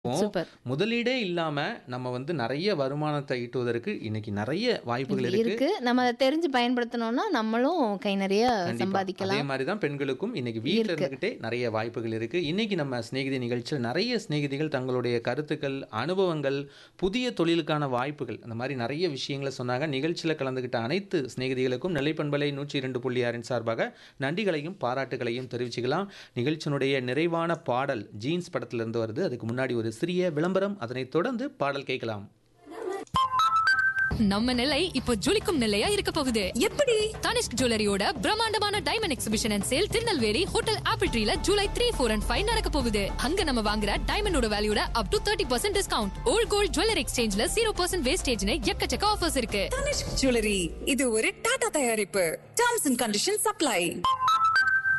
Super. முதலீடே இல்லாம நம்ம வந்து நெறைய வருமானத்த ஈட்டுவதற்கு இன்னைக்கு நெறைய வாய்ப்புகள் இருக்கு. இருக்கு. நம்ம அத தெரிஞ்சு பயன்படுத்தணும்னா, நம்மளும் கை நெறைய கண்டிப்பா. அதே சம்பாதிக்கலாம். மாரி தான் பெண்களுக்கும் இன்னைக்கு வீட்ல இருக்கு. இருந்துகிட்டே நெறைய வாய்ப்புகள் இருக்கு. இன்னைக்கு நம்ம சிநேகிதி நிகழ்ச்சியில் நெறைய சிநேகிதிகள் தங்களுடைய கருத்துக்கள், அனுபவங்கள், புதிய தொழிலுக்கான வாய்ப்புகள் அந்த மாரி நெறைய விஷயங்கள சொன்னாங்க. நிகழ்ச்சியில கலந்துகிட்ட அனைத்து சிநேகிதிகளுக்கும் நெல்லை பண்பலை 102.6 சார்பாக நன்றிகளையும், பாராட்டுகளையும் தெரிவிச்சுக்கலாம். நிகழ்ச்சியினுடைய நிறைவான பாடல் ஜீன்ஸ் படத்துல இருந்து வருது. அதுக்கு முன்னாடி ஒரு சிறிய விளம்பரம். அதனைத் தொடர்ந்து பாடல் கேட்கலாம். நம்ம நிலை இப்போ ஜொலிக்கும் நிலையா இருக்க போகுது எப்படி தனிஷ்க் ஜுவல்லரியோட பிரம்மாண்டமான diamond exhibition and sale Tirunelveli hotel Apple ட்ரீல July three four and five நடக்க போகுது அங்க நம்ம வாங்குற டைமண்டோட வேல்யூட up to thirty percent discount old gold jewellery எக்ஸ்சேஞ்ச்ல ஜீரோ பர்சன்ட் வேஸ்டேஜ்னு எக்கச்சக்க ஆஃபர்ஸ் இருக்கு தனிஷ்க் ஜுவல்லரி இது ஒரு டாடா தயாரிப்பு டேர்ம்ஸ் அண்ட் கண்டிஷன் சப்ளை